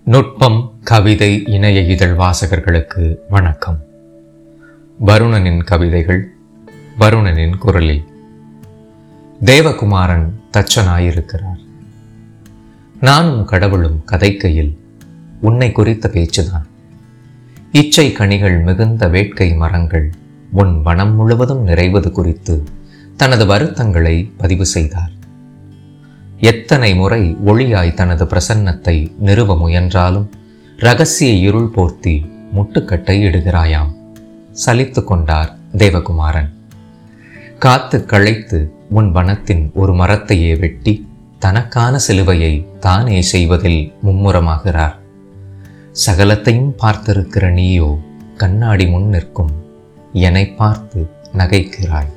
நுட்பம் கவிதை இணைய இதழ் வாசகர்களுக்கு வணக்கம் வருணனின் கவிதைகள் வருணனின் குரலில் தேவகுமாரன் தச்சனாயிருக்கிறார் நானும் கடவுளும் கதைக்கையில் உன்னை குறித்த பேச்சுதான் இச்சை கனிகள் மிகுந்த வேட்கை மரங்கள் உன் வனம் முழுவதும் நிறைவது குறித்து தனது வருத்தங்களை பதிவு செய்தார் எத்தனை முறை ஒளியாய் தனது பிரசன்னத்தை நிறுவ முயன்றாலும் ரகசிய இருள் போர்த்தி முட்டுக்கட்டை இடுகிறாயாம் சலித்து கொண்டார் தேவகுமாரன் காத்து களைத்து உன் வனத்தின் ஒரு மரத்தையே வெட்டி தனக்கான சிலுவையை தானே செய்வதில் மும்முரமாகிறார் சகலத்தையும் பார்த்திருக்கிற நீயோ கண்ணாடி முன் நிற்கும் என்னை பார்த்து நகைக்கிறாய்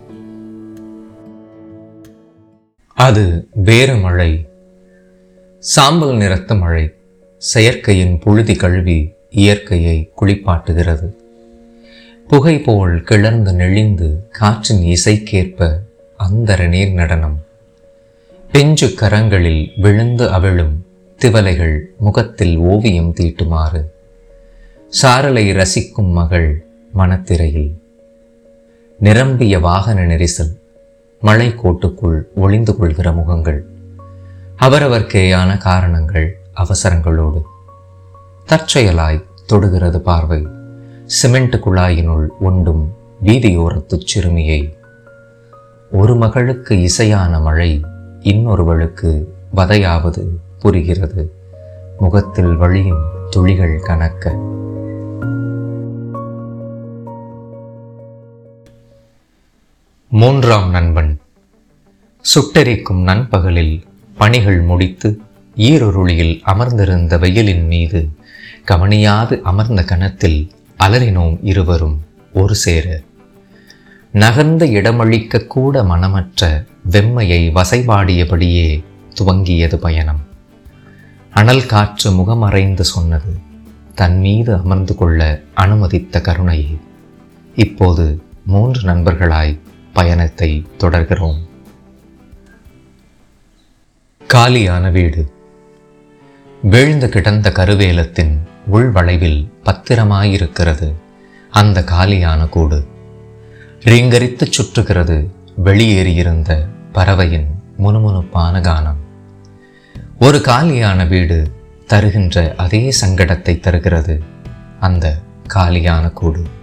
அது வேறு மழை சாம்பல் நிறத்த மழை செயற்கையின் புழுதி கழுவி இயற்கையை குளிப்பாட்டுகிறது புகை போல் கிளர்ந்து நெளிந்து காற்றின் இசைக்கேற்ப அந்தர நீர் நடனம் பெஞ்சு கரங்களில் விழுந்து அவிழும் திவலைகள் முகத்தில் ஓவியம் தீட்டுமாறு சாரலை ரசிக்கும் மகள் மனத்திரையில் நிரம்பிய வாகன நெரிசல் மலை கோட்டுக்குள் ஒளிந்து கொள்கிற முகங்கள் அவரவர்க்கேயான காரணங்கள் அவசரங்களோடு தற்செயலாய் தொடுகிறது பார்வை சிமெண்ட் குழாயினுள் ஒண்டும் வீதியோரத்துச் சிறுமியை ஒரு மகளுக்கு இசையான மழை இன்னொருவளுக்கு வதையாவது புரிகிறது முகத்தில் வழியும் துளிகள் கனக்க மூன்றாம் நண்பன் சுட்டெரிக்கும் நண்பகலில் பணிகள் முடித்து ஈரொருளியில் அமர்ந்திருந்த வெயிலின் மீது கவனியாது அமர்ந்த கணத்தில் அலறினோம் இருவரும் ஒரு சேர நகர்ந்த இடமளிக்க கூட மனமற்ற வெம்மையை வசைபாடியபடியே துவங்கியது பயணம் அனல் காற்று முகமறைந்து சொன்னது தன் மீது அமர்ந்து கொள்ள அனுமதித்த கருணையை இப்போது மூன்று நண்பர்களாய் பயணத்தை தொடர்கிறோம் காலியான வீடு வீழ்ந்து கிடந்த கருவேலத்தின் உள்வளைவில் பத்திரமாயிருக்கிறது அந்த காலியான கூடு ரீங்கரித்து சுற்றுகிறது வெளியேறியிருந்த பறவையின் முணுமுணுப்பான கானம் ஒரு காலியான வீடு தருகின்ற அதே சங்கடத்தை தருகிறது அந்த காலியான கூடு